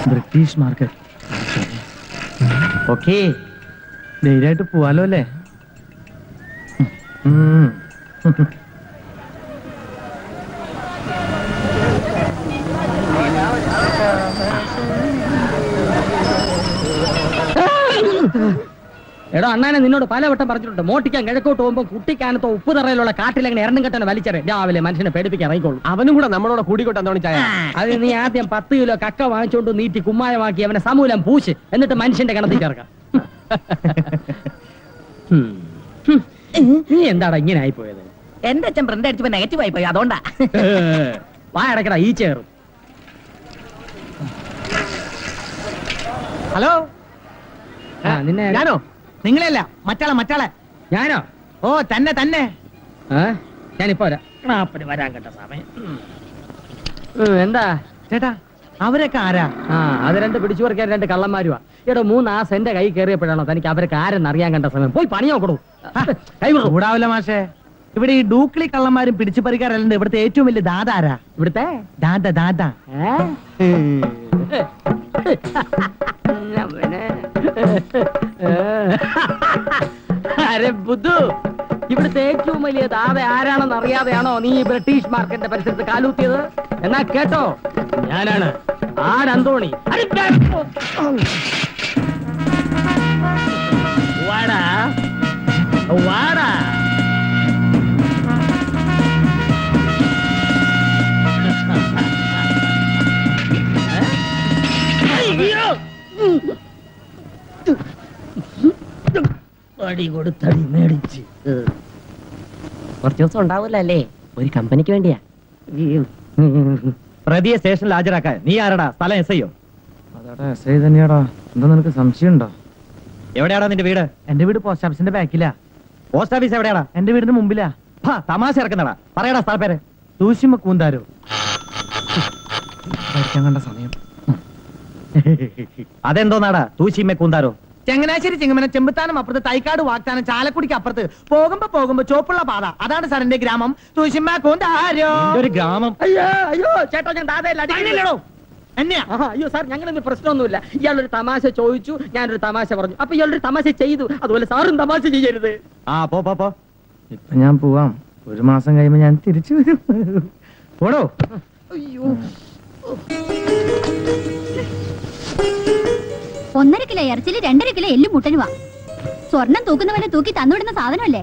British market okay ധൈര്യമായിട്ട് പോവാലോ അല്ലേ ഉം. എടോ അണ്ണാനെ നിന്നോട് പലവട്ടം പറഞ്ഞിട്ടുണ്ട് മോട്ടിക്കാൻ കിഴക്കോട്ട് പോകുമ്പോ കുട്ടിക്കാനത്തോ ഉപ്പ് തറയിലുള്ള കാട്ടിലങ്ങനെ ഇറങ്ങും കെട്ടനെ വലിച്ചെറിയ രാവിലെ മനുഷ്യനെ പേടിപ്പിക്കാൻ ഇറങ്ങിക്കോളൂ അവനും കൂടെ നമ്മളോട് കൂടിക്കോട്ടെ എന്തോണി ചായ അത് നീ ആദ്യം പത്ത് കിലോ കക്ക വാങ്ങിച്ചോണ്ട് നീട്ടി കുമ്മായമാക്കി അവനെ സമൂലം പൂശ് എന്നിട്ട് മനുഷ്യന്റെ കിണത്തിൽ ചേർക്കാം ഹും. ഹും. നീ എന്താടാ ഇങ്ങനെ ആയിപ്പോയത് എന്റെ അച്ഛൻ പ്രിന്റ് അടിച്ചപ്പോ നെഗറ്റീവ് ആയി പോയി അതുകൊണ്ടാ വാ അടക്കടാ ഈ ചേറും ഹലോ ആ, നിന്നെ ഞാനോ നിങ്ങളെയല്ല മറ്റാളെ മറ്റാളെ ഞാനോ ഓ തന്നെ തന്നെ ആ ഞാനിപ്പോ വരാം ക്ലാപ്പിന് വരാൻ കേട്ട സമയം ഉം. ഉം, എന്താ ചേട്ടാ അവരൊക്കെ ആരാ ആ അത് രണ്ട് പിടിച്ചു പറിക്കാൻ രണ്ട് കള്ളന്മാരുവാ എടോ മൂന്ന് ആ സെന്റെ കൈ കയറിയപ്പോഴാണോ തനിക്ക് അവർക്ക് ആരെന്ന് അറിയാൻ കണ്ട സമയം പോയി പണി നോക്കണു കൈ വിടൂ. കൂടാവില്ല മാഷേ ഇവിടെ ഈ ഡൂക്കളി കള്ളന്മാരും പിടിച്ചു പറിക്കാറല്ല ഇവിടുത്തെ ഏറ്റവും വലിയ ദാദ ആരാ ഇവിടുത്തെ ദാദ ദാദ ഏ? നമ്മനെ. അരെ ബുദ്ധു ഇവിടുത്തെ ഏറ്റവും വലിയ ദാത ആരാണെന്ന് അറിയാതെയാണോ നീ ഈ ബ്രിട്ടീഷ് മാർക്കറ്റിന്റെ പരിസരത്ത് കാലൂത്തിയത് എന്നാ കേട്ടോ ഞാനാണ് ആനന്തോണി വാടാ വാടാ അടി കൊടുത്തടി മേടിച്ച് കുറച്ച് ദിവസം ഉണ്ടാവില്ല അല്ലേ ഒരു കമ്പനിക്ക് വേണ്ടിയാ പ്രതിയെ സ്റ്റേഷനിൽ ഹാജരാക്കാൻ നീ ആരടാ സ്ഥലം എസ് ഐയോ അതാടാ എസ് ഐ തന്നെയാടാ എന്താ നിനക്ക് സംശയമുണ്ടോ എവിടെയാടാ നിന്റെ വീട് എന്റെ വീട് പോസ്റ്റ് ഓഫീസിന്റെ ബാക്കിലാ പോസ്റ്റ് ഓഫീസ് എവിടെയാടാ എന്റെ വീടിന് മുമ്പിലാ ഹാ, തമാശ ഇറക്കുന്നടാ പറയടാ സ്ഥല പേര് തൂശിമ കൂന്താരോ പഠിക്കാൻ കണ്ട സമയം അതെന്തോന്നാടാ തൂശിമ കൂന്താരോ ചങ്ങനാശ്ശേരി ചെങ്ങമന ചെമ്പത്താനം അപ്പുറത്ത് തൈക്കാട് വാഗ്ദാനം ചാലക്കുടിക്ക് അപ്പുറത്ത് പോകുമ്പോ പോകുമ്പോ ചോപ്പുള്ള പാത അതാണ് സാർ എന്റെ ഗ്രാമം തൂശിമ കൂന്താരോ ഒരു ഗ്രാമം അയ്യോ അയ്യോ ചേട്ടാ ഞാൻ ദാതയല്ല അല്ലല്ലോ എന്നെയാ ആഹാ, അയ്യോ സാർ ഞങ്ങളൊന്നും പ്രശ്നമൊന്നുമില്ല ഇയാളൊരു തമാശ ചോദിച്ചു ഞാനൊരു തമാശ പറഞ്ഞു അപ്പൊ ഇയാളൊരു തമാശ ചെയ്തു അതുപോലെ സാറും തമാശ ചെയ്യരുത് ആ പോ പോ പോ ഇപ്പൊ ഞാൻ പോവാം ഒരു മാസം കഴിയുമ്പോ ഞാൻ തിരിച്ചു വരും പോടോ ഒന്നര കിലോ ഇറച്ചില് രണ്ടര കിലോ എല്ലും മുട്ടനുവാ സ്വർണം തൂക്കുന്നവനെ തൂക്കി തന്നുവിടുന്ന സാധനമല്ലേ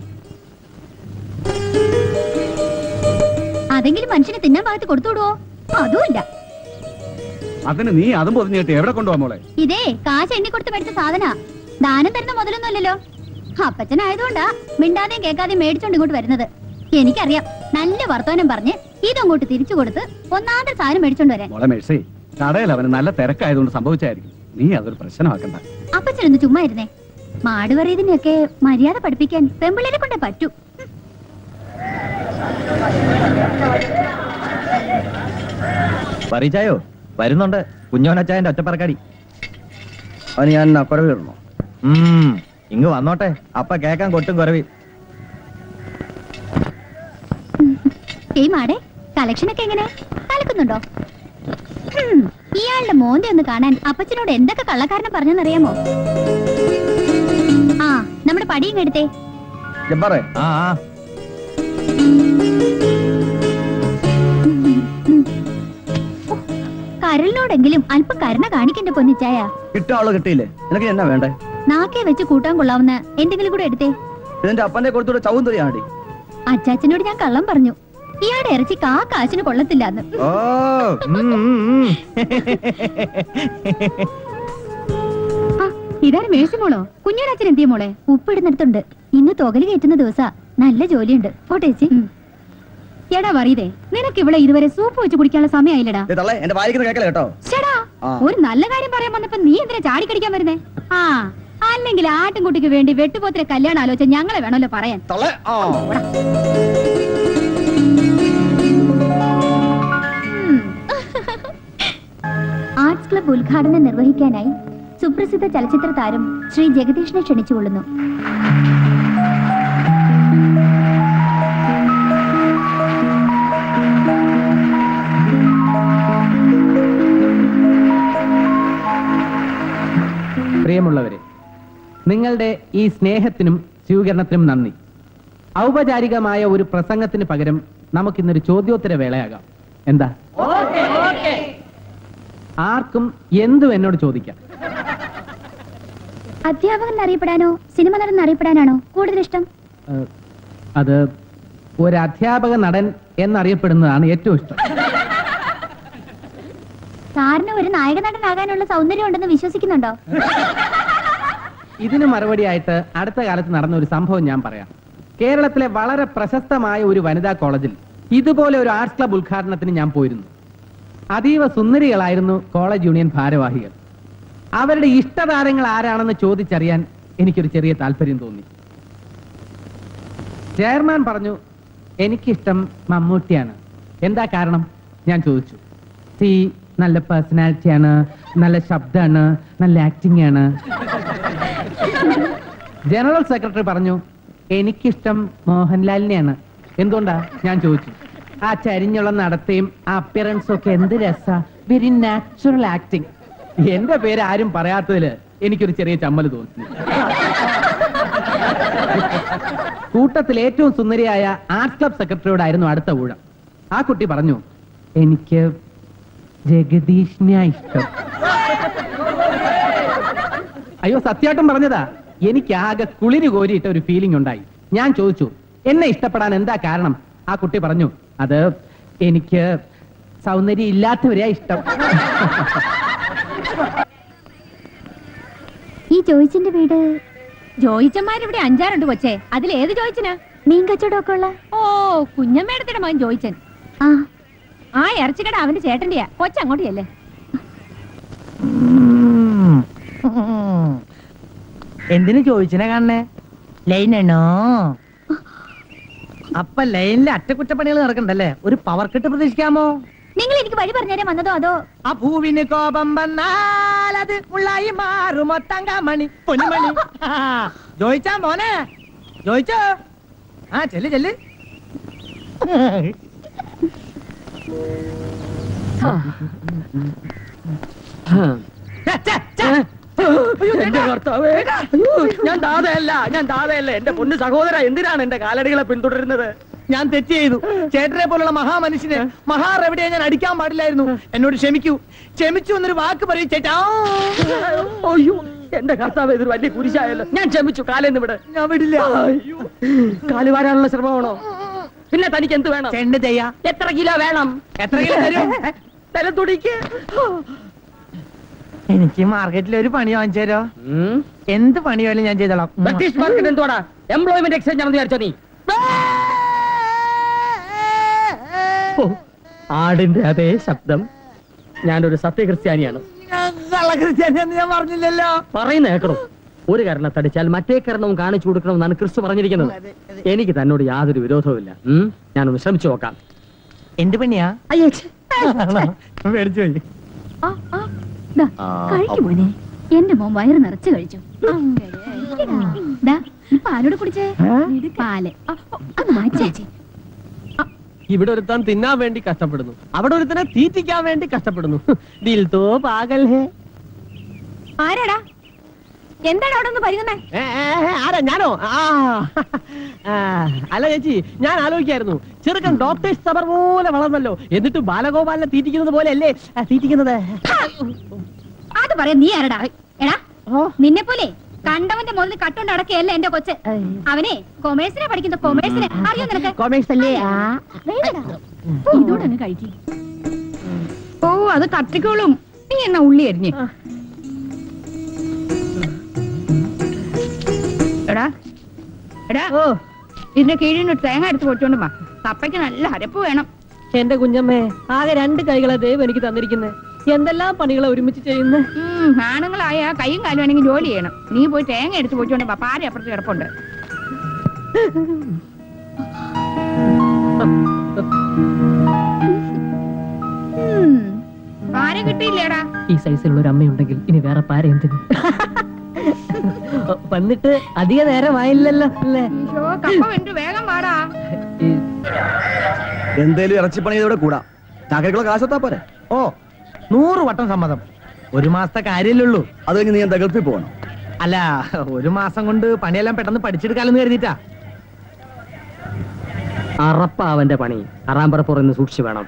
അതെങ്കിലും മനുഷ്യന് തിന്നാൻ ഭാഗത്ത് കൊടുത്തുവിടുവോ അതുമില്ല അതിന് നീ അതും പൊതിഞ്ഞിട്ട് എവിടെ കൊണ്ടുപോകാൻ മോളെ ഇതേ കാശ് എണ്ണി കൊടുത്ത് മേടിച്ച സാധന ദാനം തരുന്ന മുതലൊന്നും അല്ലല്ലോ അപ്പച്ചനായതുകൊണ്ടാ മിണ്ടാതെയും കേൾക്കാതെയും മേടിച്ചോണ്ട് ഇങ്ങോട്ട് വരുന്നത് എനിക്കറിയാം നല്ല വർത്തമാനം പറഞ്ഞ് ഇതങ്ങോട്ട് തിരിച്ചു കൊടുത്ത് ഒന്നാമത്തെ സാധനം മേടിച്ചോണ്ട് വരാൻ മോളെ മേഴ്സി കടയിൽ അവന് നല്ല തിരക്കായതുകൊണ്ട് സംഭവിച്ചായിരിക്കും നീ അതൊരു പ്രശ്നമാക്കണ്ട അപ്പച്ചനൊന്ന് ചുമ്മാ ഇരുന്നേ മാട് പറയുന്നതിനൊക്കെ മര്യാദ പഠിപ്പിക്കാൻ പെമ്പിള്ളേരെ കൊണ്ടേ പറ്റൂ പരിചയോ വരുന്നുണ്ട് കുഞ്ഞോനച്ചായന്റെ ഒറ്റപ്പറക്കാടി അവന് ഞാൻ കുറവിടണോ ഉം ഇങ്ങ് വന്നോട്ടെ അപ്പ കേക്കാൻ കൊട്ടും കുറവി ഏയ് മാടെ കളക്ഷനൊക്കെ എങ്ങനെ കലക്കുന്നുണ്ടോ ഹും, ഇയാളുടെ മോന്തെ ഒന്ന് കാണാൻ അപ്പച്ചനോട് എന്തൊക്കെ കള്ളക്കാരനെ പറഞ്ഞെന്നറിയാമോ ആ നമ്മുടെ പടിയും എടുത്തേ ജബ്ബാറേ ആ ആ കരളിനോടെങ്കിലും അല്പം കരുണ കാണിക്കണ്ട പൊന്നിച്ചായ കിട്ടാളോ കിട്ടിയില്ലേ നിനക്ക് എന്നാ വേണ്ടേ നാക്കെ വെച്ച് കൂട്ടാൻ കൊള്ളാവുന്ന എന്തെങ്കിലും കൂടെ എടുത്തേ ഇതിന്റെ അപ്പന്റെ കൊടുത്തൂടെ ചവും തുരിയാണ്ടി അച്ചാച്ചനോട് ഞാൻ കള്ളം പറഞ്ഞു ഇയാളുടെ ഇറച്ചി കാ കാശിന് കൊള്ളത്തില്ലാന്ന് ഓ ഉം, ഉം, ഉം. ആ, ഇതാരും മേഴ്സി മോളോ കുഞ്ഞുരാച്ചൻ എന്തിയ മോളെ ഉപ്പിടുന്നിടത്തുണ്ട് ഇന്ന് തുകല് കയറ്റുന്ന ദിവസാ നല്ല ജോലിയുണ്ട് പോട്ടേച്ചി എടാ പറയതേ നിനക്ക് ഇവിടെ ഇതുവരെ സൂപ്പ് വെച്ച് കുടിക്കാനുള്ള സമയമായില്ലടാ ഏ, തള്ളേ എന്റെ വായിക്കുന്ന കേക്കല കേട്ടോ ചേടാ ആ. ഒരു നല്ല കാര്യം പറയാൻ വന്നപ്പോ നീ എന്തിനാ ചാടിക്കടിക്കാൻ വരുന്നേ ആ അല്ലെങ്കിൽ ആട്ടിൻകുട്ടിക്ക് വേണ്ടി വെട്ടുപോത്തിനെ കല്യാണം ആലോചിച്ച ഞങ്ങളെ വേണമല്ലോ പറയാൻ തള്ളേ ആ ആർട്സ് ക്ലബ് ഉദ്ഘാടനം നിർവഹിക്കാനായി സുപ്രസിദ്ധ ചലച്ചിത്ര താരം ശ്രീ ജഗദീഷിനെ ക്ഷണിച്ചുകൊള്ളുന്നു പ്രിയമുള്ളവരെ നിങ്ങളുടെ ഈ സ്നേഹത്തിനും സ്വീകരണത്തിനും നന്ദി ഔപചാരികമായ ഒരു പ്രസംഗത്തിന് പകരം നമുക്കിന്നൊരു ചോദ്യോത്തര വേളയാകാം എന്താ ആർക്കും എന്തും എന്നോട് ചോദിക്കാം അധ്യാപകൻ എന്നറിയപ്പെടാനോ സിനിമ നടൻ എന്നറിയപ്പെടാനാണോ കൂടുതൽ ഇഷ്ടം ഏഹ്, അത് ഒരു അധ്യാപക നടൻ എന്നറിയപ്പെടുന്നതാണ് ഏറ്റവും ഇഷ്ടം സാറിന് ഒരു നായക നടനാകാനുള്ള സൗന്ദര്യം ഉണ്ടെന്ന് വിശ്വസിക്കുന്നുണ്ടോ ഇതിന് മറുപടിയായിട്ട് അടുത്ത കാലത്ത് നടന്ന ഒരു സംഭവം ഞാൻ പറയാം കേരളത്തിലെ വളരെ പ്രശസ്തമായ ഒരു വനിതാ കോളേജിൽ ഇതുപോലെ ഒരു ആർട്സ് ക്ലബ് ഉദ്ഘാടനത്തിന് ഞാൻ പോയിരുന്നു അതീവ സുന്ദരികളായിരുന്നു കോളേജ് യൂണിയൻ ഭാരവാഹികൾ അവരുടെ ഇഷ്ടതാരങ്ങൾ ആരാണെന്ന് ചോദിച്ചറിയാൻ എനിക്കൊരു ചെറിയ താല്പര്യം തോന്നി ചെയർമാൻ പറഞ്ഞു എനിക്കിഷ്ടം മമ്മൂട്ടിയാണ് എന്താ കാരണം ഞാൻ ചോദിച്ചു സി നല്ല പേഴ്സണാലിറ്റിയാണ് നല്ല ശബ്ദമാണ് നല്ല ആക്ടിംഗ് ആണ് ജനറൽ സെക്രട്ടറി പറഞ്ഞു എനിക്കിഷ്ടം മോഹൻലാലിനെയാണ് എന്തുകൊണ്ടാ ഞാൻ ചോദിച്ചു ആ ചരിഞ്ഞുള്ള നടത്തയും ആ അപ്പിയറൻസും ഒക്കെ എന്ത് രസ വെരി നാച്ചുറൽ ആക്ടിങ് എന്റെ പേര് ആരും പറയാത്തതില് എനിക്കൊരു ചെറിയ ചമ്മൽ തോന്നി കൂട്ടത്തിൽ ഏറ്റവും സുന്ദരിയായ ആർട്സ് ക്ലബ് സെക്രട്ടറിയോടായിരുന്നു അടുത്ത ഊഴം ആ കുട്ടി പറഞ്ഞു എനിക്ക് ജഗദീഷിനെ ഇഷ്ടം അയ്യോ സത്യമായിട്ടും പറഞ്ഞതാ എനിക്ക് ആകെ കുളിര് കോരിയിട്ട ഒരു ഫീലിംഗ് ഉണ്ടായി ഞാൻ ചോദിച്ചു എന്നെ ഇഷ്ടപ്പെടാൻ എന്താ കാരണം ആ കുട്ടി പറഞ്ഞു അത് എനിക്ക് സൗന്ദര്യം ഇല്ലാത്തവരെയാ ഇഷ്ടം ഈ ജോയിച്ചിന്റെ വീട് ജോയിച്ചന്മാരിവിടെ അഞ്ചാറുണ്ട് കൊച്ചേ അതിൽ ഏത് ജോയിച്ചനാ മീൻ കച്ചവടമൊക്കെ ഉള്ള ഓ കുഞ്ഞമ്മേടത്തിന്റെ മകൻ ജോയിച്ചൻ ആ ആ ഇറച്ചിക്കട അവന്റെ ചേട്ടന്റെയാ കൊച്ചങ്ങോട്ട് ചെല്ലേ എന്തിനു ചോദിച്ചിനെ കാണണേ ലൈനാണോ അപ്പൊ ലൈനിലെ അറ്റകുറ്റപ്പണികൾ നടക്കണ്ടല്ലേ ഒരു പവർ കട്ട് പ്രതീക്ഷിക്കാമോ നിങ്ങൾ എനിക്ക് വഴി പറഞ്ഞുതരാൻ വന്നതോ അതോ ആ ഭൂവിന് കോപം വന്നാൽ അത് ഉള്ളായി മാറുമോ തങ്കമണി പൊന്മണി ജോയിച്ചാ മോനെ ജോയിച്ചോ ആ ചെല്ല് ചെല്ല് ഛെ, ഛെ, ഛെ. എന്റെ കർത്താവേ അയ്യോ, ഞാൻ ദാതയല്ല ഞാൻ ദാതയല്ല എന്റെ പൊന്നു സഹോദര എന്തിനാണ് എന്റെ കാലടികളെ പിന്തുടരുന്നത് ഞാൻ തെറ്റ് ചെയ്തു ചേട്ടനെ പോലുള്ള മഹാമനുഷ്യന് മഹാറെവിടെയാ ഞാൻ അടിക്കാൻ പാടില്ലായിരുന്നു എന്നോട് ക്ഷമിക്കൂ ക്ഷമിച്ചു എന്നൊരു വാക്ക് പറയും ചേട്ടാ അയ്യോ എന്റെ കർത്താവ് ഇതൊരു വലിയ കുരിശായല്ലോ ഞാൻ ക്ഷമിച്ചു കാലെന്ന് വിട് ഞാൻ വിടില്ല അയ്യോ, കാല് വാരാനുള്ള ശ്രമമാണോ പിന്നെ തനിക്ക് എന്ത് വേണം ചെണ്ട് ചെയ്യാ എത്ര കിലോ വേണം എത്ര കിലോ തരും തല തുടിക്ക് എനിക്ക് മാർക്കറ്റിൽ ഒരു പണി വാങ്ങിച്ചു തരോ എന്ത് പണി വേലും ഞാൻ ചെയ്തോളാം ബ്രിട്ടീഷ് മാർക്കറ്റ് എന്തുവാടാ എംപ്ലോയ്മെന്റ് എക്സ്ചേഞ്ച് ആണെന്ന് വിചാരിച്ചോ നീ ഓ, ആടിന്റെ അതേ ശബ്ദം ഞാനൊരു സത്യക്രിസ്ത്യാനിയാണ് കള്ളക്രിസ്ത്യാനിയെന്ന് ഞാൻ പറഞ്ഞില്ലല്ലോ പറയുന്ന കേൾക്കണോ ഒരു കരണത്തടിച്ചാൽ മറ്റേ കരണവും കാണിച്ചു കൊടുക്കണമെന്നാണ് ക്രിസ്തു പറഞ്ഞിരിക്കുന്നത് എനിക്ക് തന്നോട് യാതൊരു വിരോധവുമില്ല ഉം? ഞാനൊന്ന് ശ്രമിച്ചു നോക്കാം എന്ത് പണിയാ മേടിച്ചു പോയി ആ, ആ, ദാ, കഴിക്ക് മോനെ എന്റെ മോൻ വയറ് നിറച്ച് കഴിച്ചു ദാ, ഈ പാലോട് കുടിച്ചേ പാല് ആ, ഓ, അത് മാറ്റി ഇവിടെ ഒരുത്താൻ തിന്നാൻ വേണ്ടി കഷ്ടപ്പെടുന്നു അവിടെ ഒരുത്തനെ തീറ്റിക്കാൻ വേണ്ടി കഷ്ടപ്പെടുന്നു ദിൽ തോ പാകൽ ഹേ ആരാടാ എന്താണ് അവിടെ ഒന്ന് പരുങ്ങുന്നേ ഏ, ഏ, ഏ, ആരാ ഞാനോ ആ ആ, അല്ല ചേച്ചി ഞാൻ ആലോചിക്കായിരുന്നു ചെറുക്കൻ ഡോക്ടേഴ്സ് സബർ പോലെ വളർന്നല്ലോ എന്നിട്ട് ബാലഗോപാലിനെ തീറ്റിക്കുന്നത് പോലെ അല്ലേ ആ, തീറ്റിക്കുന്നത് അത് പറയാം നീ ആരടാ എടാ നിന്നെ പോലെ കണ്ടവന്റെ മുതൽ കട്ടുകൊണ്ട് അടക്കുകയല്ല എന്റെ കൊച്ച് അവനെ കൊമേഴ്സിനെ പഠിക്കുന്ന കൊമേഴ്സിനെ അറിയോ നിനക്ക് കൊമേഴ്സ് അല്ലേ വേണ്ടടാ. ഇതോടങ്ങ് കഴിക്കും ഓ അത് കത്തിക്കോളും നീ എന്നാ ഉള്ളി അരിഞ്ഞ് എടാ എടാ ഓ ഇതിന്റെ കീഴിൽ നിന്ന് തേങ്ങ എടുത്ത് പൊട്ടിക്കൊണ്ട് വാ കപ്പയ്ക്ക് നല്ല അരപ്പ് വേണം എന്റെ കുഞ്ഞമ്മേ ആകെ രണ്ട് കൈകളെ ദൈവം എനിക്ക് തന്നിരിക്കുന്നത് എന്തെല്ലാം പണികളെ ഒരുമിച്ച് ചെയ്യുന്നത് ഉം, ആണുങ്ങളായ കൈയും കാലും ആണെങ്കിൽ ജോലി ചെയ്യണം നീ പോയി തേങ്ങ എടുത്ത് പൊട്ടിക്കൊണ്ട് വാ പാര അപ്പുറത്ത് കിടപ്പുണ്ട് ഉം. പാര കിട്ടിയില്ലേടാ ഈ സൈസിലുള്ള ഒരു അമ്മയുണ്ടെങ്കിൽ ഇനി വേറെ പാര എന്തിന് വന്നിട്ട് അധിക നേരമായില്ലല്ലോ അല്ലേ ഈശോ, കപ്പ വെന്ത് വേഗം വാടാ എന്തേലും ഇറച്ചിപ്പണി ചെയ്തോടെ കൂടാ ചാക്കരക്കുള്ള കാശത്താ പോരെ ഓ നൂറ് വട്ടം സമ്മതം ഒരു മാസത്തെ കാര്യല്ലേ ഉള്ളൂ അത് കഴിഞ്ഞ് നീ എന്താ ഗൾഫിൽ പോകണം അല്ല ഒരു മാസം കൊണ്ട് പണിയെല്ലാം പെട്ടെന്ന് പഠിച്ചെടുക്കാലെന്ന് കരുതിട്ടാ അറപ്പ അവന്റെ പണി അറാമ്പറപ്പുറന്ന് സൂക്ഷിച്ചു വേണം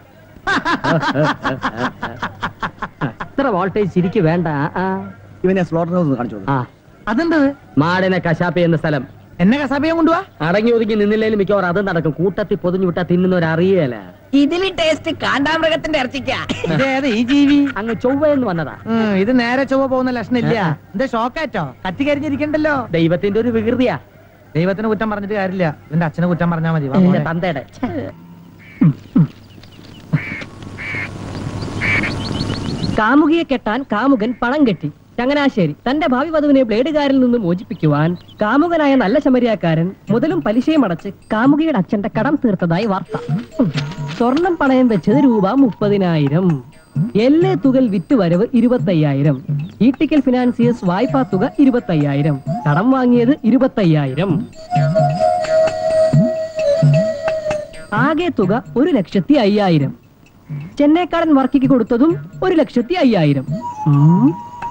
ഇത്ര വോൾട്ടേജ് ശരിക്ക് വേണ്ട ആ, ആ. ഇവനെ സ്ലോട്ടർ ഹൗസ് കാണിച്ചു കൊടുക്ക്. ആ അതെന്തത് മാടിനെ കശാപ്പ എന്ന സ്ഥലം എന്നെ കസാബിയാൻ കൊണ്ടുപോവാ അടങ്ങി ഒതുങ്ങി നിന്നില്ലേലും മിക്കവാറും അത് നടക്കും കൂട്ടത്തിൽ പൊതിഞ്ഞു വിട്ടാ തിന്നുന്നവരറിയേല ഇതില് ടേസ്റ്റ് കാണ്ടാമൃഗത്തിന്റെ ഇറച്ചിക്കാ ഇതേത് ഈ ജീവി അങ്ങ് ചൊവ്വയെന്ന് വന്നതാ ഉം, ഇത് നേരെ ചൊവ്വ പോകുന്ന ലക്ഷണം ഇല്ല എന്താ ഷോക്കാറ്റോ കത്തി കരിഞ്ഞിരിക്കണ്ടല്ലോ ദൈവത്തിന്റെ ഒരു വികൃതിയാ ദൈവത്തിന് കുറ്റം പറഞ്ഞിട്ട് കാര്യമില്ല ഇതിന്റെ അച്ഛനെ കുറ്റം പറഞ്ഞാൽ മതി വാ എന്റെ മോനെ. തന്തയുടെ കാമുകിയെ കെട്ടാൻ കാമുകൻ പണം കെട്ടി ചങ്ങനാശ്ശേരി തന്റെ ഭാവി വധുവിനെ ബ്ലേഡുകാരിൽ നിന്ന് മോചിപ്പിക്കുവാൻ കാമുകനായ നല്ല ശമരിയാക്കാരൻ മുതലും പലിശയും അടച്ച് കാമുകിയുടെ അച്ഛന്റെ കടം തീർത്തതായി വാർത്ത ഉം. സ്വർണം പണയം വെച്ചത് രൂപ മുപ്പതിനായിരം എല്ലേ തുകൽ വിറ്റുവരവ് ഇരുപത്തയ്യായിരം ഈട്ടിക്കൽ ഫിനാൻസിയേഴ്സ് വായ്പാ തുക ഇരുപത്തയ്യായിരം കടം വാങ്ങിയത് ഇരുപത്തയ്യായിരം ആകെ തുക ഒരു ലക്ഷത്തി അയ്യായിരം ചെന്നൈക്കാടൻ വർക്കിക്ക് കൊടുത്തതും ഒരു ലക്ഷത്തി അയ്യായിരം ഉം.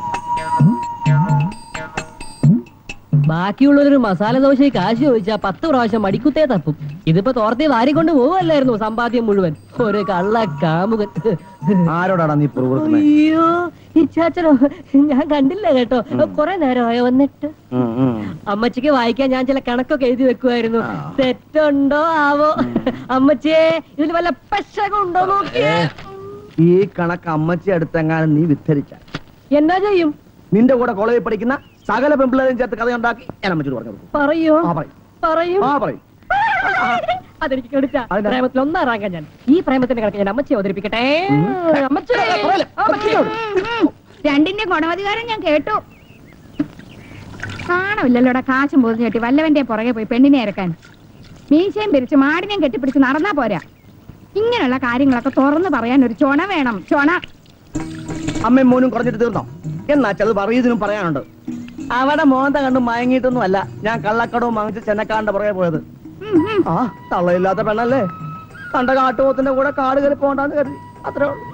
ബാക്കിയുള്ളൊരു മസാല ദോശ കാശ് ചോദിച്ചാ പത്ത് പ്രാവശ്യം മടിക്കുത്തേ തപ്പും ഇതിപ്പോ തോർത്തി വാരിക്കൊണ്ട് പോവല്ലായിരുന്നു സമ്പാദ്യം മുഴുവൻ ഒരു കള്ള കാമുകൻ ആരോടാടാ നീ പുറകുറുക്കുന്നത് അയ്യോ ഇച്ചാച്ചനോ ഞാൻ കണ്ടില്ല കേട്ടോ കൊറേ നേരമായോ വന്നിട്ട് അമ്മച്ചിക്ക് വായിക്കാൻ ഞാൻ ചില കണക്കൊക്കെ എഴുതി വെക്കുമായിരുന്നു ആ. തെറ്റുണ്ടോ ആവോ അമ്മച്ചിയെ ഇതിൽ വല്ല പെശകുണ്ടോ നോക്കിയേ ഈ കണക്ക് അമ്മച്ചി അടുത്തെങ്ങാനും നീ വിത്തരിച്ച എന്നാ ചെയ്യും നിന്റെ കൂടെ കോളേജിൽ പഠിക്കുന്ന സകല പെമ്പിള്ളേരും ചേർത്ത് കഥയുണ്ടാക്കി ഞാൻ അമ്മച്ചിയോട് പറഞ്ഞു കൊടുക്കും പറയോ ആ പറയും പറയും ആ പറയും അതെനിക്ക് കെടുത്ത അതെന്താ? പ്രേമത്തിൽ ഒന്നാറാക്കാൻ ഞാൻ ഈ പ്രേമത്തിന്റെ കണക്ക് ഞാൻ അമ്മച്ചി അവതരിപ്പിക്കട്ടെ അമ്മച്ചി അമ്മച്ചി. രണ്ടിന്റെ ഗുണവധികാരം ഞാൻ കേട്ടു കാണമില്ലല്ലോടാ കാശും പോതും കെട്ടി വല്ലവന്റെ പുറകെ പോയി പെണ്ണിനെ ഇറക്കാൻ മീശയും പിരിച്ച് മാടിനെയും കെട്ടിപ്പിടിച്ച് നടന്നാ പോരാ ഇങ്ങനെയുള്ള കാര്യങ്ങളൊക്കെ തുറന്നു പറയാൻ ഒരു ചൊണ വേണം ചൊണ അമ്മയും മോനും കുറഞ്ഞിട്ട് തീർന്നോ എന്നാ ചിലത് പറയുന്നതിനും പറയാനുണ്ട് അവടെ മോന്ത കണ്ട് മയങ്ങിയിട്ടൊന്നും അല്ല ഞാൻ കള്ളക്കടവും വാങ്ങിച്ച് ചെന്നക്കാണ്ട പുറകെ പോയത് ഉം, ഉം. ആ തള്ളയില്ലാത്ത പെണ്ണല്ലേ കണ്ട കാട്ടുപോത്തിന്റെ കൂടെ കാട് കയറി പോകണ്ടെന്ന് കരുതി അത്രേ ഉള്ളൂ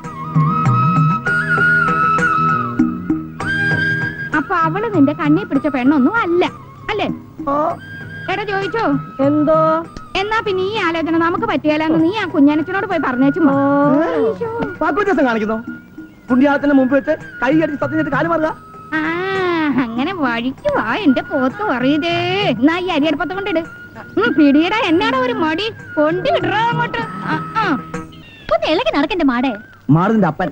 അപ്പൊ അവള് നിന്റെ കണ്ണി പിടിച്ച പെണ്ണൊന്നും അല്ല അല്ലേ ആ എടാ ചോദിച്ചോ എന്തോ എന്നാ പിന്നെ ഈ ആലോചന നമുക്ക് പറ്റിയാലെന്ന് നീ ആ കുഞ്ഞാനച്ചനോട് പോയി പറഞ്ഞേച്ചു വാക്ക് വ്യത്യാസം കാണിക്കുന്നു പുണ്യാളത്തിന് മുമ്പ് വെച്ച് കൈ അടിച്ച് സത്യം ചെയ്തിട്ട് കാല് മാറുക ആ അങ്ങനെ വഴിക്ക് വാ എന്റെ പോത്ത് പറയതേ എന്നാ ഈ അരിയടുപ്പത്ത് കൊണ്ടിട് ഉം, പിടിയടാ എന്നാടാ ഒരു മടി കൊണ്ടുവിടറോ അങ്ങോട്ട് ആ, ആ. ഒന്ന് ഇളകി നടക്കണ്ട മാടേ മാറുതിന്റെ അപ്പൻ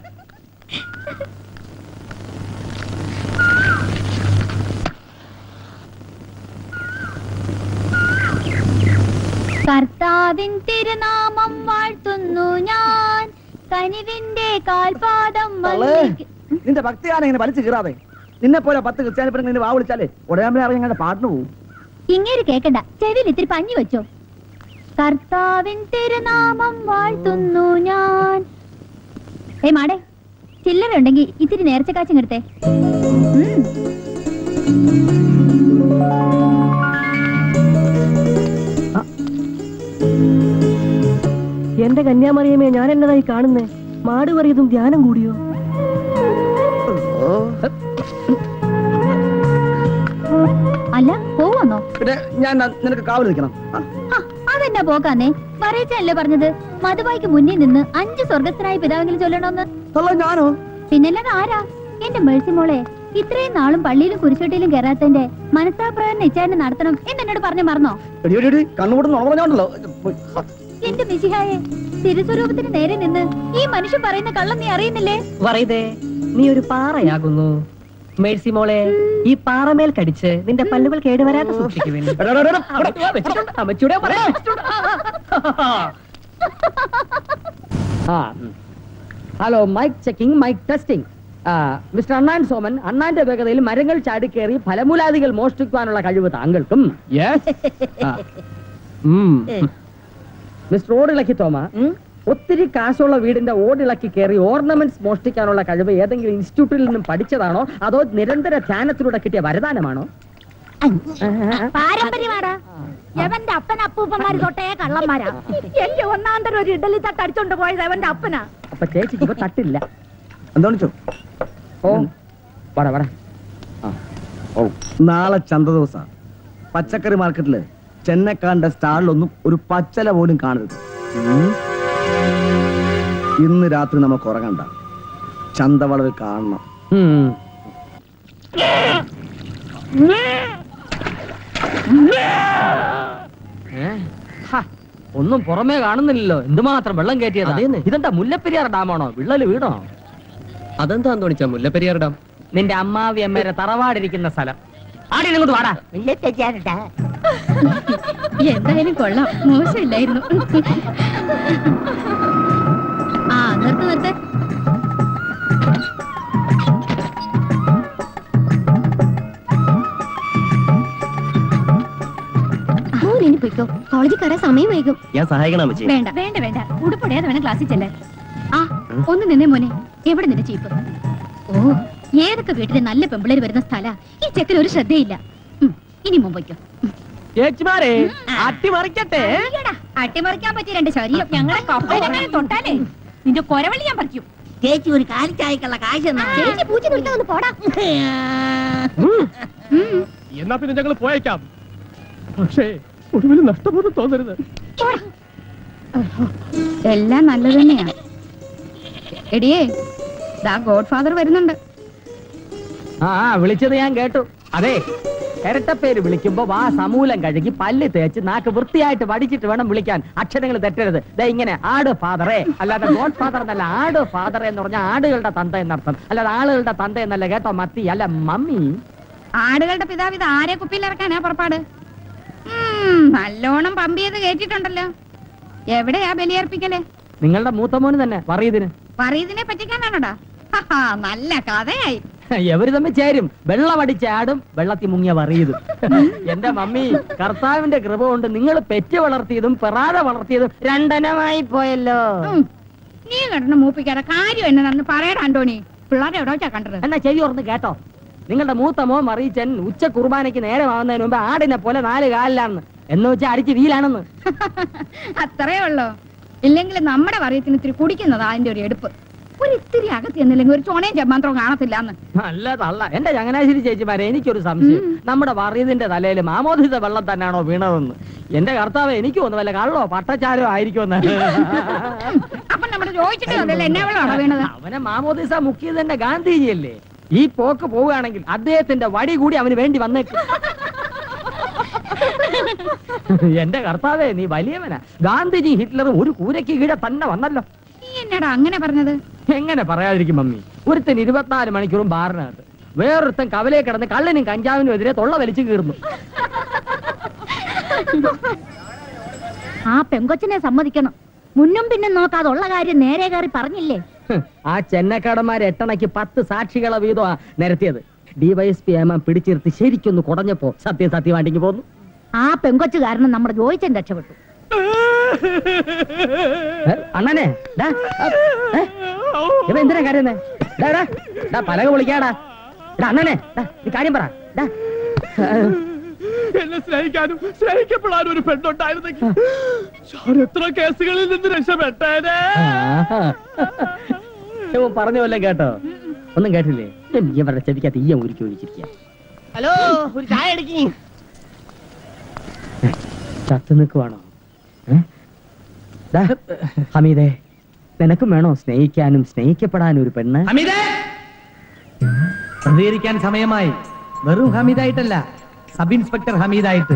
കർത്താവിൻ തിരുനാമം വാഴ്ത്തുന്നു ഞാൻ കനിവിന്റെ കാൽപാദം തള്ളേ, നിന്റെ ഭക്തിഗാനം ഇങ്ങനെ വലിച്ചു കീറാതെ നിന്നെ പോലെ പത്ത് ക്രിസ്ത്യാനി പെണ്ണുങ്ങൾ നിന്നെ വാ വിളിച്ചാലേ ഉടയാമ്പലി അറിയാൻ ഞങ്ങളുടെ പാട്ടിന് പോകും ഇങ്ങേര് കേക്കണ്ട ചെവിയിൽ ഇത്തിരി പഞ്ഞു വെച്ചോ കർത്താവിൻ തിരുനാമം വാഴ്ത്തുന്നു ഞാൻ ഏ മാടേ ചില്ലറ ഉണ്ടെങ്കിൽ ഇത്തിരി നേർച്ച കാച്ചും എടുത്തേ ഉം. എന്റെ കന്യാമറിയമേ ഞാൻ എന്നതായി കാണുന്നേ മാട് പറയതും ധ്യാനം കൂടിയോ അല്ല പോവാന്നോ പിന്നെ ഞാൻ ന- നിനക്ക് കാവൽ നിൽക്കണം ആ, ആ, അതെന്നാ പോക്കാന്നേ പറയച്ചല്ലേ പറഞ്ഞത് മധുബായിക്ക് മുന്നിൽ നിന്ന് അഞ്ച് സ്വർഗസ്ഥനായ പിതാവെങ്കിലും ചൊല്ലണമെന്ന് തള്ള ഞാനോ പിന്നല്ലാതെ ആരാ എന്റെ മേഴ്സി മോളെ ഇത്രയും നാളും പള്ളിയിലും കുരിശോട്ടിയിലും കയറാത്തന്റെ മനസ്താപ്രകടനം ഇച്ചാരനെ നടത്തണം എന്നെന്നോട് പറഞ്ഞു മറന്നോ എടി എടി എടി കണ്ണുകൂടെ നുണഞ്ഞോണ്ടല്ലോ എന്റെ മിശിഹായെ തിരുസ്വരൂപത്തിന് നേരെ നിന്ന് ഈ മനുഷ്യൻ പറയുന്ന കള്ളം നീ അറിയുന്നില്ലേ പറയതേ നീ ഒരു പാറയാകുന്നു മേഴ്സി മോളെ ഈ പാറമേൽ കടിച്ച് നിന്റെ പല്ലുകൾ കേടുവരാതെ സൂക്ഷിക്കുവേൻ എടാ, എടാ, എടാ, എടാ. വെച്ചിട്ടുണ്ട് അമ്മച്ചൂടെ പറയാം വെച്ചിട്ടുണ്ട്. ആ ഉം. Hello mike checking mike testing mister അണ്ണാൻ സോമൻ അണ്ണാന്റെ വേഗതയിൽ മരങ്ങൾ ചാടിക്കേറി ഫലമൂലാദികൾ മോഷ്ടിക്കുവാനുള്ള കഴിവ് താങ്കൾക്കും യെസ് ഉം മിസ്റ്റർ ഓടിളക്കി തോമ ഒത്തിരി കാശുള്ള വീടിന്റെ ഓടിളക്കി കയറി ഓർണമെന്റ്സ് മോഷ്ടിക്കാനുള്ള കഴിവ് ഏതെങ്കിലും ഇൻസ്റ്റിറ്റ്യൂട്ടിൽ നിന്നും പഠിച്ചതാണോ അതോ നിരന്തര ധ്യാനത്തിലൂടെ കിട്ടിയ വരദാനമാണോ പാരമ്പര്യമാടാ എവന്റെ അപ്പൻ അപ്പൂപ്പന്മാര് തൊട്ടേ കള്ളന്മാരാ എന്റെ ഒന്നാം തരം ഒരു ഇഡലി തട്ട് അടിച്ചോണ്ട് പോയത് എവന്റെ അപ്പനാ അപ്പൊ ചേച്ചിക്ക് ഇപ്പൊ തട്ടില്ല എന്താ വിളിച്ചോ ഓ വട വട ഓ നാളെ ചന്ത ദിവസം പച്ചക്കറി മാർക്കറ്റില് ചെന്നക്കാന്റെ സ്റ്റാളിലൊന്നും ഒരു പച്ചല പോലും കാണരുത് ഉം. ഇന്ന് രാത്രി നമുക്ക് ഉറങ്ങണ്ട ചന്തവളവ് കാണണം ഒന്നും പുറമേ കാണുന്നില്ലല്ലോ എന്തുമാത്രം വെള്ളം കയറ്റിയത് ഇതെന്താ മുല്ലപ്പെരിയാർ ഡാമാണോ വിള്ളല് വീണോ അതെന്താ തോണിച്ച മുല്ലപ്പെരിയാർ ഡാം നിന്റെ അമ്മാവി അമ്മേരെ തറവാടിരിക്കുന്ന സ്ഥലം ആടി ഇങ്ങോട്ട് വാടാ എന്തായാലും കൊള്ളാം മോശമില്ലായിരുന്നു ആ നിർത്ത് നിർത്ത് മോനെ പോയിക്കോ കോളേജിൽ കയറാൻ സമയം വൈകും ഞാൻ സഹായിക്കണം അമ്മച്ചി വേണ്ട വേണ്ട വേണ്ട ഉടുപ്പടയാതെ വേണം ക്ലാസ്സിൽ ചെല്ലാൻ ആ ഒന്ന് നിന്നേ മോനെ എവിടെ നിന്റെ ചീപ്പ് ഓ ഏതൊക്കെ വീട്ടിലെ നല്ല പെമ്പിളേര് വരുന്ന സ്ഥല ഈ ചെക്കന് ഒരു ശ്രദ്ധയില്ല ഉം, ഇനി മുമ്പയ്ക്കോ ചേച്ചിമാരെ അട്ടിമറിക്കട്ടെ അട്ടിമറിക്കാൻ പറ്റിയ രണ്ട് ശരീരം ഞങ്ങളെ കപ്പലെങ്ങനെ തൊട്ടാലേ നിന്റെ കൊരവള്ളി ഞാൻ പറിക്കും ചേച്ചി ഒരു കാലിച്ചായക്കുള്ള കാശ് തന്നാ മതി. ചേച്ചി പൂച്ച നിർത്താൻ ഒന്ന് പോടാ ഉം, എന്നാ പിന്നെ ഞങ്ങൾ പോയേക്കാം പക്ഷേ ഒടുവിൽ നഷ്ടമൊന്നും തോന്നരുത് പോടാ. എല്ലാം നല്ലത് തന്നെയാ എടിയേ ദാ ഗോഡ് ഫാദർ വരുന്നുണ്ട് ആ വിളിച്ചത് ഞാൻ കേട്ടു അതെ ഇരട്ടപ്പേര് വിളിക്കുമ്പോ വാ സമൂലം കഴുകി പല്ല് തേച്ച് നാക്ക് വൃത്തിയായിട്ട് വടിച്ചിട്ട് വേണം വിളിക്കാൻ അക്ഷരങ്ങൾ തെറ്റരുത് ദേ ഇങ്ങനെ ആട് ഫാദറേ അല്ലാതെ ഗോഡ് ഫാദർ എന്നല്ല ആട് ഫാദർ എന്ന് പറഞ്ഞാൽ ആടുകളുടെ തന്ത എന്നർത്ഥം അല്ലാതെ ആളുകളുടെ തന്ത എന്നല്ല കേട്ടോ മത്തി അല്ല മമ്മി ആടുകളുടെ പിതാവ് ഇത് ആരെ കുപ്പിയിൽ ഇറക്കാനാ പുറപ്പാട് ഉം, നല്ലോണം പമ്പ് ചെയ്ത് കേട്ടിട്ടുണ്ടല്ലോ എവിടെയാ ബലിയർപ്പിക്കല് നിങ്ങളുടെ മൂത്തമോന് തന്നെ പറയതിന് പറയതിനെ പറ്റിക്കാനാണോടാ ഹഹാ, നല്ല കഥയായി എവര് തമ്മിൽ ചേരും വെള്ളമടിച്ച ആടും വെള്ളത്തിൽ മുങ്ങിയ പറയതും എന്റെ മമ്മി കർത്താവിന്റെ കൃപ കൊണ്ട് നിങ്ങൾ പെറ്റ് വളർത്തിയതും പെറാതെ വളർത്തിയതും രണ്ടനമായി പോയല്ലോ ഉം, നീ കണ്ടു മൂപ്പിക്കാടെ കാര്യം എന്നാണെന്ന് പറയടാ ആന്റോണി പിള്ളേരെ എവിടെ വെച്ചാ കണ്ടത് എന്നാ ചെവി ഓർന്ന് കേട്ടോ നിങ്ങളുടെ മൂത്ത മോൻ മറിയിച്ചൻ ഉച്ച കുർബാനയ്ക്ക് നേരെ ആവുന്നതിന് മുമ്പ് ആടിനെ പോലെ നാല് കാലിലാണെന്ന് എന്ന് വെച്ചാൽ അടിച്ച് വീലാണെന്ന് അത്രേ ഉള്ളോ ഇല്ലെങ്കിൽ നമ്മുടെ പറയത്തിന് ഇത്തിരി കുടിക്കുന്നതാ അതിന്റെ ഒരു എടുപ്പ് ഒരു ഇത്തിരി അകത്തി എന്നില്ലെങ്കിൽ ഒരു ചോണയും ചെമ്മാത്രവും കാണത്തില്ല എന്ന് നല്ല തള്ള എന്റെ ചങ്ങനാശ്ശേരി ചേച്ചിമാരെ എനിക്കൊരു സംശയം നമ്മുടെ വറിയതിന്റെ തലയിൽ മാമോദിത വെള്ളം തന്നെയാണോ വീണതെന്ന് എന്റെ കർത്താവ് എനിക്ക് തോന്നുന്നു വല്ല കള്ളോ പട്ടച്ചാരോ ആയിരിക്കുമെന്ന് അപ്പൊ നമ്മുടെ ചോദിച്ചിട്ട് അതല്ല എന്നെ വെള്ളമാണോ വീണത് അവനെ മാമോദിസ മുക്കിയതെന്റെ ഗാന്ധിജിയല്ലേ ഈ പോക്ക് പോവുകയാണെങ്കിൽ അദ്ദേഹത്തിന്റെ വടി കൂടി അവന് വേണ്ടി വന്നേക്കും എന്റെ കർത്താവേ നീ വലിയവനാ ഗാന്ധിജി ഹിറ്റ്ലറും ഒരു കൂരയ്ക്ക് കീഴെ തന്നെ വന്നല്ലോ നീ എന്നടാ അങ്ങനെ പറഞ്ഞത് എങ്ങനെ പറയാതിരിക്കും മമ്മി ഒരുത്തൻ ഇരുപത്തിനാല് മണിക്കൂറും ബാറിനകത്ത് വേറൊരുത്തൻ കവലയെ കിടന്ന് കള്ളിനും കഞ്ചാവിനും എതിരെ തൊള്ള വലിച്ചു കീറുന്നു ആ പെങ്കൊച്ചിനെ സമ്മതിക്കണം മുന്നും പിന്നും നോക്കാതെ ഉള്ള കാര്യം നേരെ കയറി പറഞ്ഞില്ലേ ഹ്, ആ ചെന്നക്കാടന്മാർ എട്ടണയ്ക്ക് പത്ത് സാക്ഷികളെ വീതമാ നിരത്തിയത് ഡിവൈഎസ്പി ഏമാൻ പിടിച്ചിരുത്തി ശരിക്കൊന്ന് കുടഞ്ഞപ്പോ സത്യം സത്യമായിട്ടിങ്ങ് പോന്നു ആ പെങ്കൊച്ചു കാരണം നമ്മുടെ ജോയിച്ചൻ രക്ഷപ്പെട്ടു ഏ, അണ്ണനെ ഡാ, ആ, ഏ, ഇവൻ എന്തിനാ കരയുന്നേ ഡാ, ഡാ, ഡാ, പലക വിളിക്കാടാ ഡാ, അണ്ണനെ ഡാ, നീ കാര്യം പറ ഡാ. എന്നെ സ്നേഹിക്കാനും സ്നേഹിക്കപ്പെടാനും ഒരു പെണ്ണുണ്ടായിരുന്നെങ്കിൽ ഞാൻ എത്ര കേസുകളിൽ നിന്ന് രക്ഷപ്പെട്ടേനെ ആഹാ. ഇവൻ പറഞ്ഞ പോലെ കേട്ടോ ഒന്നും കേട്ടില്ലേ ഇവരുടെ ചെവിക്കകത്ത് ഈയം ഉരുക്കി ഒഴിച്ചിരിക്കുക ഹലോ ഒരു ചായ എടുക്കി ചത്തു നിൽക്കുവാണോ ഏ? ദാ, ഹമീദേ നിനക്കും വേണോ സ്നേഹിക്കാനും സ്നേഹിക്കപ്പെടാനും ഒരു പെണ്ണ് പ്രതികരിക്കാൻ സമയമായി വെറും ഹമീദായിട്ടല്ല സബ് ഇൻസ്പെക്ടർ ഹമീദായിട്ട്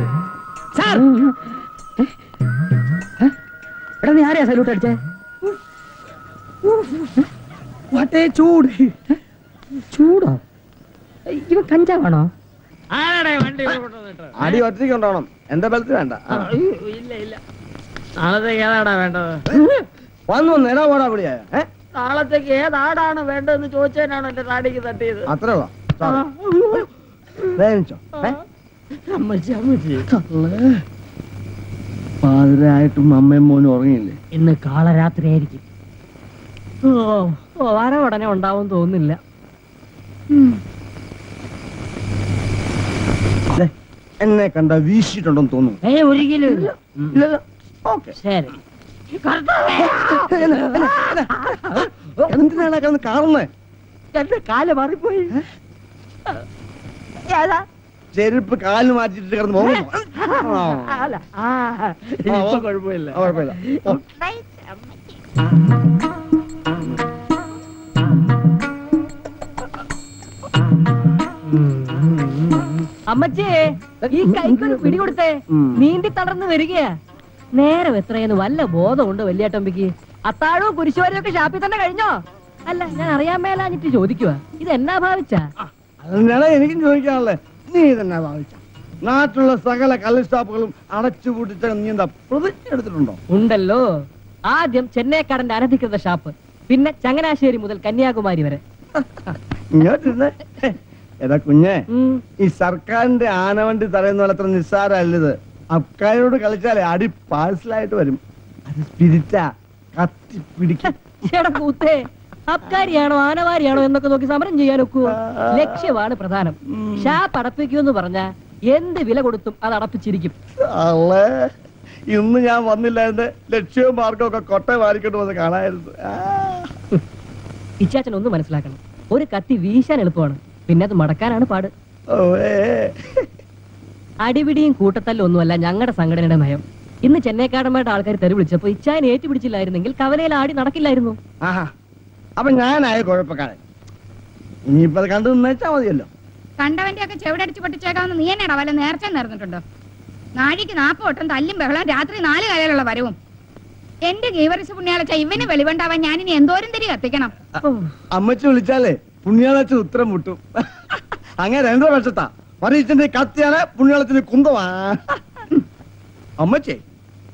എടാ നീ ആരെയാ സല്യൂട്ട് അടിച്ചേ വട്ടേ ചൂട് ചൂടോ ഇവ കഞ്ചാവാണോ അടി ഒറ്റയ്ക്ക് ഉണ്ടാവണം എന്റെ ബലത്തിൽ വേണ്ട ആ. ഇല്ല ഇല്ല നാളത്തേക്ക് ഏതാടാ വേണ്ടത് വന്നു നേടാ പോടാ വിളിയാ ഏ നാളത്തേക്ക് ഏതാടാണ് വേണ്ടതെന്ന് ചോദിച്ചതിനാണ് എന്റെ താടിക്ക് തട്ടിയത് അത്രേ ഉള്ളോ വേവിച്ചോ ഏ അമ്മച്ചി അമ്മച്ചി പാതിരായിട്ടും അമ്മയും മോനും ഉറങ്ങിയില്ലേ ഇന്ന് കാളരാത്രി ആയിരിക്കും ഓ ഓ വര ഉടനെ ഉണ്ടാവും തോന്നുന്നില്ല ദേ, എന്നെ കണ്ട വീശിയിട്ടുണ്ടെന്ന് തോന്നുന്നു ഏ ഒരിക്കലും ഇല്ല ഇല്ലല്ലോ ഓക്കെ ശരി എന്തിനാണ് കിടന്ന് കാണുന്നേ എന്റെ കാല് മാറിപ്പോയി ചെരുപ്പ് കാലിന് മാറ്റിട്ട് കിടന്ന് പോകുന്നു അല്ല ആ ഇപ്പൊ കുഴപ്പമില്ല കുഴപ്പമില്ല ഓ. അമ്മച്ചിയെ ഈ കൈക്കൊരു പിടി കൊടുത്തേ നീന്തി തളർന്നു വരികയാ നേരം എത്രയെന്ന് വല്ല ബോധമുണ്ട് വലിയേട്ടമ്പിക്ക് അത്താഴവും കുരിശുവരും ഒക്കെ ഷാപ്പിൽ തന്നെ കഴിഞ്ഞോ അല്ല ഞാൻ അറിയാൻ മേലാഞ്ഞിട്ട് ചോദിക്കുക ഇത് എന്നാ ഭാവിച്ചാ അതിനാണ് എനിക്കും ചോദിക്കാനുള്ളത് നീ തന്നെ ഭാവിച്ച നാട്ടിലുള്ള സകല കള്ള് ഷാപ്പുകളും അടച്ചുപൂട്ടിച്ച നീ എന്താ പ്രതിജ്ഞ എടുത്തിട്ടുണ്ടോ ഉണ്ടല്ലോ ആദ്യം ചെന്നൈക്കാടന്റെ അനധികൃത ഷാപ്പ് പിന്നെ ചങ്ങനാശ്ശേരി മുതൽ കന്യാകുമാരി വരെ ഇങ്ങോട്ടിരുന്നേ എടാ കുഞ്ഞെ ഉം. ഈ സർക്കാരിന്റെ ആനവണ്ടി തടയുന്ന പോലെ അത്ര നിസ്സാരല്ലത് അക്കാരോട് കളിച്ചാലേ അടി പാഴ്സലായിട്ട് വരും അത് സ്പിരിറ്റാ കത്തി പിടിക്കും ചേട്ടാ കൂത്തേ അബ്കാരിയാണോ ആനവാരിയാണോ എന്നൊക്കെ നോക്കി സമരം ചെയ്യാൻ ഒക്കുവോ ലക്ഷ്യമാണ് പ്രധാനം ഷാപ്പ് അടപ്പിക്കൂ എന്ന് പറഞ്ഞ എന്ത് വില കൊടുത്തും അത് അടപ്പിച്ചിരിക്കും അള്ളേ ഇന്ന് ഞാൻ വന്നില്ല എന്റെ ലക്ഷ്യവും മാർഗവും ഒക്കെ കൊട്ട മാറിക്കൊണ്ട് വന്ന് കാണായിരുന്നു ആ. ഇച്ചാച്ചൻ ഒന്ന് മനസ്സിലാക്കണം ഒരു കത്തി വീശാൻ എളുപ്പമാണ് പിന്നെ അത് മടക്കാനാണ് പാട് ഓവേ. അടിപിടിയും കൂട്ടത്തല്ലും ഒന്നുമല്ല ഞങ്ങളുടെ സംഘടനയുടെ നയം ഇന്ന് ചെന്നൈക്കാടന്മാരുടെ ആൾക്കാർ തെരു വിളിച്ചപ്പോ ഇച്ചായനെ ഏറ്റുപിടിച്ചില്ലായിരുന്നെങ്കിൽ കവലയിൽ ആടി നടക്കില്ലായിരുന്നു ആഹാ അപ്പൊ ഞാനായ കുഴപ്പക്കാരൻ ഇനിയിപ്പോ അത് കണ്ടു നിന്നേച്ചാ മതിയല്ലോ കണ്ടവന്റെ ഒക്കെ ചെവിടടിച്ച് പൊട്ടിച്ചേക്കാവുന്ന നീ എന്നടാ വല്ല നേർച്ച നേർന്നിട്ടുണ്ടോ നാഴിക്ക് നാപ്പ് വട്ടം തല്ലും ബഹളം രാത്രി നാല് കാലയിലുള്ള വരവും എന്റെ ഗീവറിസ് പുണ്യാളച്ച ഇവന് വെളിവുണ്ടാവാൻ ഞാനിനി എന്തോരം തിരി കത്തിക്കണം അമ്മച്ചി വിളിച്ചാലേ പുണ്യാളച്ചൻ ഉത്തരം മുട്ടും അങ്ങനെ രണ്ടര വർഷത്താ പരീക്ഷന്റെ കത്തിയാണ് പുണ്യാളത്തിന് കുന്തമാ അമ്മച്ചേ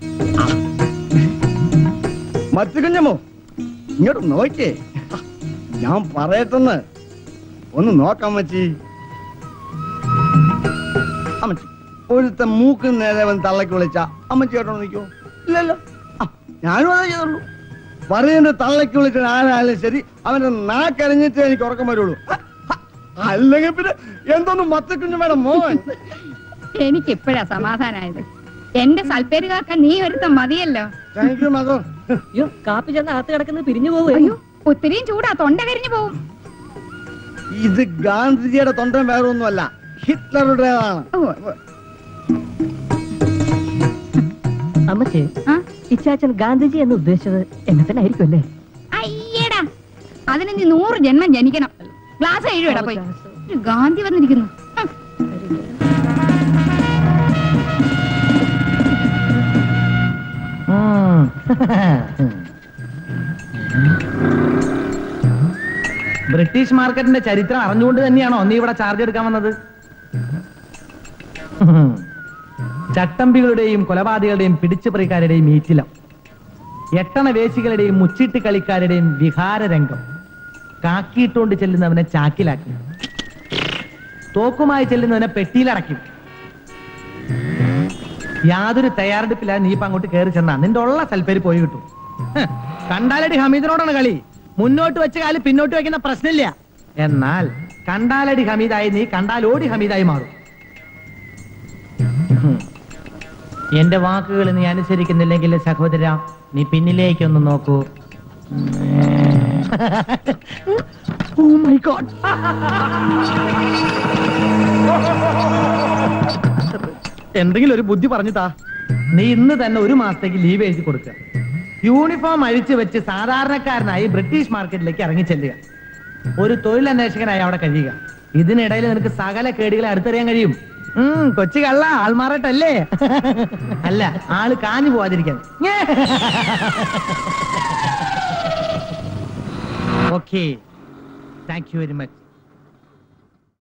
മറ്റു കുഞ്ഞമ്മോ ഇങ്ങോട്ട് നോക്കിയേ ഞാൻ പറയട്ടെന്ന് ഒന്ന് നോക്കാം അമ്മച്ചി അമ്മച്ചി ഒരുത്ത മൂക്കിന് നേരെ വന്ന് തള്ളക്ക് വിളിച്ച അമ്മച്ചി കേട്ടോ നിൽക്കോ ഇല്ലല്ലോ ആ, ഞാനും അതേ ചെയ്തുള്ളൂ പറയുന്ന തള്ളക്ക് വിളിച്ച ആരായാലും ശരി അവന്റെ നാക്കരഞ്ഞിട്ട് എനിക്ക് ഉറക്കം വരുള്ളൂ അല്ലെങ്കിൽ പിന്നെ എന്തോന്നും മത്തക്കുഞ്ഞു വേണം മോൻ എനിക്ക് ഇപ്പോഴാ സമാധാനായത് എന്റെ സൽപ്പേര് കാക്കാൻ നീ ഒരുത്തം മതിയല്ലോ താങ്ക് യു മകോ അയ്യോ കാപ്പി ചെന്ന് അകത്ത് കിടക്കുന്നത് പിരിഞ്ഞു പോവുകയോ അയ്യോ ഒത്തിരിയും ചൂടാ തൊണ്ട കരിഞ്ഞു പോവും ഇത് ഗാന്ധിജിയുടെ തൊണ്ടൻ വേറെ ഒന്നുമല്ല ഹിറ്റ്ലറുടേതാണ് ഓ, അമ്മച്ചേ ആ? ഇച്ചാച്ചൻ ഗാന്ധിജി എന്ന് ഉദ്ദേശിച്ചത് എന്നെ തന്നെ ആയിരിക്കും അല്ലേ അയ്യടാ അതിന് നീ നൂറ് ജന്മം ജനിക്കണം ഗ്ലാസ് എഴുതടാ പോയി ഒരു ഗാന്ധി വന്നിരിക്കുന്നു ഹ്. ഉം. ബ്രിട്ടീഷ് മാർക്കറ്റിന്റെ ചരിത്രം അറിഞ്ഞുകൊണ്ട് തന്നെയാണോ നീ ഇവിടെ ചാർജ് എടുക്കാൻ വന്നത് ഉം. ചട്ടമ്പികളുടെയും കൊലപാതകളുടെയും പിടിച്ചുപറിക്കാരുടെയും ഈറ്റിലം എട്ടണ വേശികളുടെയും മുച്ചിട്ട് കളിക്കാരുടെയും വിഹാരരംഗം കാക്കിയിട്ടുകൊണ്ട് ചെല്ലുന്നവനെ ചാക്കിലാക്കി തോക്കുമായി ചെല്ലുന്നവനെ പെട്ടിയിലടക്കും യാതൊരു തയ്യാറെടുപ്പില്ലാതെ നീ ഇപ്പൊ അങ്ങോട്ട് കയറി ചെന്നാ നിന്റെ ഉള്ള സൽപ്പേര് പോയി കിട്ടും ഹ്, കണ്ടാലടി ഹമീദിനോടാണ് കളി മുന്നോട്ട് വെച്ച കാല് പിന്നോട്ട് വെക്കുന്ന പ്രശ്നമില്ല എന്നാൽ കണ്ടാലടി ഹമീദായി നീ കണ്ടാലോടി ഹമീദായി മാറും ഹും. എന്റെ വാക്കുകൾ നീ അനുസരിക്കുന്നില്ലെങ്കിൽ സഹോദര നീ പിന്നിലേക്കൊന്ന് നോക്കൂ ഓ മൈ ഗോഡ് എന്തെങ്കിലും ഒരു ബുദ്ധി പറഞ്ഞു താ നീ ഇന്ന് തന്നെ ഒരു മാസത്തേക്ക് ലീവ് എഴുതി കൊടുക്കുക യൂണിഫോം അഴിച്ചു വെച്ച് സാധാരണക്കാരനായി ബ്രിട്ടീഷ് മാർക്കറ്റിലേക്ക് ഇറങ്ങി ചെല്ലുക ഒരു തൊഴിലന്വേഷകനായി അവിടെ കഴിയുക ഇതിനിടയിൽ നിനക്ക് സകല കേടുകളെ അടുത്തറിയാൻ കഴിയും ഉം, കൊച്ചു കള്ള ആൾമാറട്ടല്ലേ അല്ല ആള് കാഞ്ഞു പോവാതിരിക്കാൻ okay thank you very much